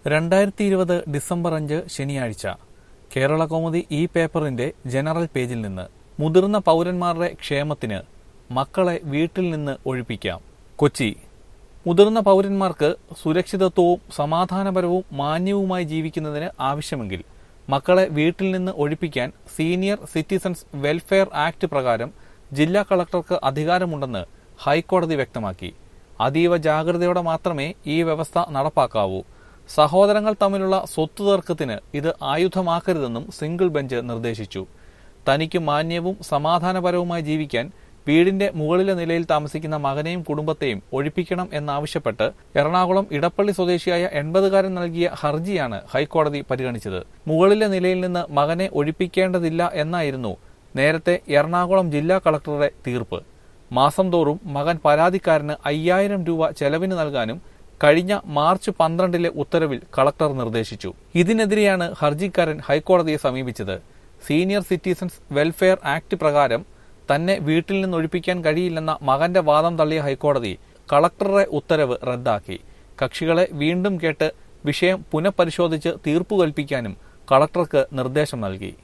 രണ്ടായിരത്തി ഇരുപത് ഡിസംബർ അഞ്ച് ശനിയാഴ്ച കേരള കൗമുദി ഈ പേപ്പറിന്റെ ജനറൽ പേജിൽ നിന്ന് മുതിർന്ന പൗരന്മാരുടെ ക്ഷേമത്തിന് മക്കളെ വീട്ടിൽ നിന്ന് ഒഴിപ്പിക്കാം കൊച്ചി മുതിർന്ന പൗരന്മാർക്ക് സുരക്ഷിതത്വവും സമാധാനപരവും മാന്യവുമായി ജീവിക്കുന്നതിന് ആവശ്യമെങ്കിൽ മക്കളെ വീട്ടിൽ നിന്ന് ഒഴിപ്പിക്കാൻ സീനിയർ സിറ്റിസൺസ് വെൽഫെയർ ആക്ട് പ്രകാരം ജില്ലാ കളക്ടർക്ക് അധികാരമുണ്ടെന്ന് ഹൈക്കോടതി വ്യക്തമാക്കി അതീവ ജാഗ്രതയോടെ മാത്രമേ ഈ വ്യവസ്ഥ നടപ്പാക്കാവൂ സഹോദരങ്ങൾ തമ്മിലുള്ള സ്വത്ത് തർക്കത്തിന് ഇത് ആയുധമാക്കരുതെന്നും സിംഗിൾ ബെഞ്ച് നിർദ്ദേശിച്ചു തനിക്ക് മാന്യവും സമാധാനപരവുമായി ജീവിക്കാൻ വീടിന്റെ മുകളിലെ നിലയിൽ താമസിക്കുന്ന മകനെയും കുടുംബത്തെയും ഒഴിപ്പിക്കണം എന്നാവശ്യപ്പെട്ട് എറണാകുളം ഇടപ്പള്ളി സ്വദേശിയായ എൺപതുകാരൻ നൽകിയ ഹർജിയാണ് ഹൈക്കോടതി പരിഗണിച്ചത് മുകളിലെ നിലയിൽ നിന്ന് മകനെ ഒഴിപ്പിക്കേണ്ടതില്ല എന്നായിരുന്നു നേരത്തെ എറണാകുളം ജില്ലാ കളക്ടറുടെ തീർപ്പ് മാസം തോറും മകൻ പരാതിക്കാരന് അയ്യായിരം രൂപ ചെലവിന് നൽകാനും കഴിഞ്ഞ മാർച്ച് പന്ത്രണ്ടിലെ ഉത്തരവിൽ കളക്ടർ നിർദ്ദേശിച്ചു ഇതിനെതിരെയാണ് ഹർജിക്കാരൻ ഹൈക്കോടതിയെ സമീപിച്ചത് സീനിയർ സിറ്റിസൺസ് വെൽഫെയർ ആക്ട് പ്രകാരം തന്നെ വീട്ടിൽ നിന്ന് ഒഴിപ്പിക്കാൻ കഴിയില്ലെന്ന മകന്റെ വാദം തള്ളിയ ഹൈക്കോടതി കളക്ടറുടെ ഉത്തരവ് റദ്ദാക്കി കക്ഷികളെ വീണ്ടും കേട്ട് വിഷയം പുനഃപരിശോധിച്ച് തീർപ്പു കൽപ്പിക്കാനും കളക്ടർക്ക് നിർദ്ദേശം നൽകി